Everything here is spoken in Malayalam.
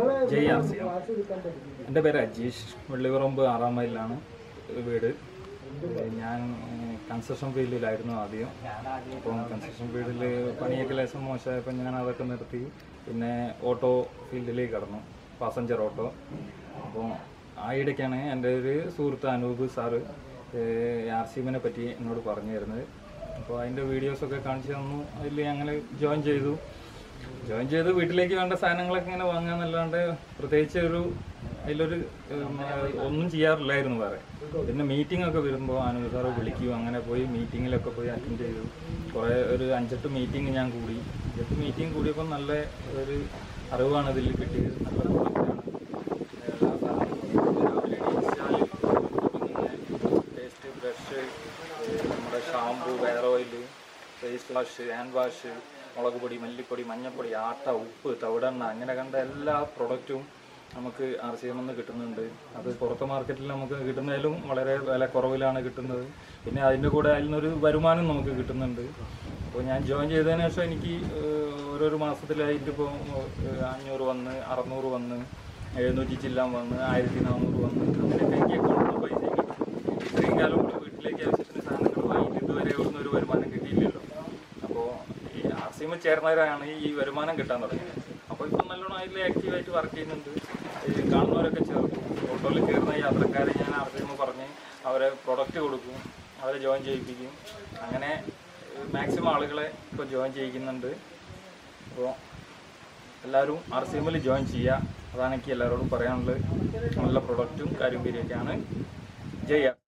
ജയ് ആർ സി എം എൻ്റെ പേര് അജീഷ് വെള്ളിപറമ്പ് ആറാം മൈലിലാണ് വീട് ഏഹ് ഞാൻ കൺസ്ട്രക്ഷൻ ഫീൽഡിലായിരുന്നു ആദ്യം അപ്പം കൺസ്ട്രക്ഷൻ ഫീൽഡിൽ പണിയൊക്കെ ലേശം മോശമായപ്പോൾ ഞാൻ അതൊക്കെ നിർത്തി പിന്നെ ഓട്ടോ ഫീൽഡിലേക്ക് കടന്നു പാസഞ്ചർ ഓട്ടോ അപ്പോൾ ആ ഇടയ്ക്കാണ് എൻ്റെ ഒരു സുഹൃത്ത് അനൂപ് സാറ് ആർ സി എമ്മിനെ പറ്റി എന്നോട് പറഞ്ഞു തരുന്നത് അപ്പോൾ അതിൻ്റെ വീഡിയോസൊക്കെ കാണിച്ചു തന്നു അതിൽ അങ്ങനെ ജോയിൻ ചെയ്തു ജോയിൻ ചെയ്ത് വീട്ടിലേക്ക് വേണ്ട സാധനങ്ങളൊക്കെ ഇങ്ങനെ വാങ്ങാന്നല്ലാണ്ട് പ്രത്യേകിച്ച് ഒരു അതിലൊരു ഉം, ഒന്നും ചെയ്യാറില്ലായിരുന്നു വേറെ പിന്നെ മീറ്റിംഗ് ഒക്കെ വരുമ്പോൾ ആനന്ദ് സാറ് വിളിക്കും അങ്ങനെ പോയി മീറ്റിങ്ങിലൊക്കെ പോയി അറ്റൻഡ് ചെയ്തു കുറേ ഒരു അഞ്ചെട്ട് മീറ്റിംഗ് ഞാൻ കൂടി അഞ്ചെട്ട് മീറ്റിംഗ് കൂടിയപ്പോൾ നല്ല ഒരു അറിവാണ് ഇതിൽ കിട്ടിയത് നല്ല പ്രൊഡക്റ്റാണ് എല്ലാ സാധനങ്ങളും രാവിലെ എണീച്ചാൽ പേസ്റ്റ് ബ്രഷ് നമ്മുടെ ഷാമ്പു വെയർ oil face wash hand wash മുളക് പൊടി മല്ലിപ്പൊടി മഞ്ഞൾപ്പൊടി ആട്ട ഉപ്പ് തവിടെണ്ണ അങ്ങനെ കണ്ട എല്ലാ പ്രൊഡക്റ്റും നമുക്ക് ആർ സി എം നിന്ന് കിട്ടുന്നുണ്ട് അത് പുറത്തെ മാർക്കറ്റിൽ നമുക്ക് കിട്ടുന്നതിലും വളരെ വില കുറവിലാണ് കിട്ടുന്നത് പിന്നെ അതിൻ്റെ കൂടെ അതിൽ നിന്നൊരു വരുമാനം നമുക്ക് കിട്ടുന്നുണ്ട് അപ്പോൾ ഞാൻ ജോയിൻ ചെയ്തതിന് ശേഷം എനിക്ക് ഏഹ്, ഓരോരോ മാസത്തിലായിട്ട് ഇപ്പോൾ അഞ്ഞൂറ് വന്ന് അറുന്നൂറ് വന്ന് എഴുന്നൂറ്റി ചില്ലാൻ വന്ന് ആയിരത്തി നാനൂറ് വന്ന് അങ്ങനെയൊക്കെ എനിക്ക് അക്കൗണ്ടിൽ പൈസ കിട്ടും ഇത്രയും കാലം കൂടെ വീട്ടിലേക്ക് ആവശ്യത്തിന് സാധനങ്ങൾ വാങ്ങിയിട്ട് ഇതുവരെ ഒന്നും ഒരു വരുമാനം കിട്ടിയില്ലല്ലോ അപ്പോൾ ഈ ആർ സി എമ്മിൽ ചേർന്നവരാണ് ഈ വരുമാനം കിട്ടാൻ തുടങ്ങിയത് അപ്പോൾ ഇപ്പം നല്ലോണം അതിൽ ആക്റ്റീവായിട്ട് വർക്ക് ചെയ്യുന്നുണ്ട് ഈ കാണുന്നവരൊക്കെ ചേർക്കും ഓട്ടോയിൽ കയറുന്ന യാത്രക്കാരെ ഞാൻ ആർ സി എം പറഞ്ഞ് അവരെ പ്രൊഡക്റ്റ് കൊടുക്കും അവരെ ജോയിൻ ചെയ്യിപ്പിക്കും അങ്ങനെ മാക്സിമം ആളുകളെ ഇപ്പോൾ ജോയിൻ ചെയ്യിക്കുന്നുണ്ട് അപ്പോൾ എല്ലാവരും ആർ സി എമ്മിൽ ജോയിൻ ചെയ്യുക അതാണ് എനിക്ക് എല്ലാവരോടും പറയാനുള്ളത് നല്ല പ്രൊഡക്റ്റും കാര്യം പേരൊക്കെയാണ് ജയ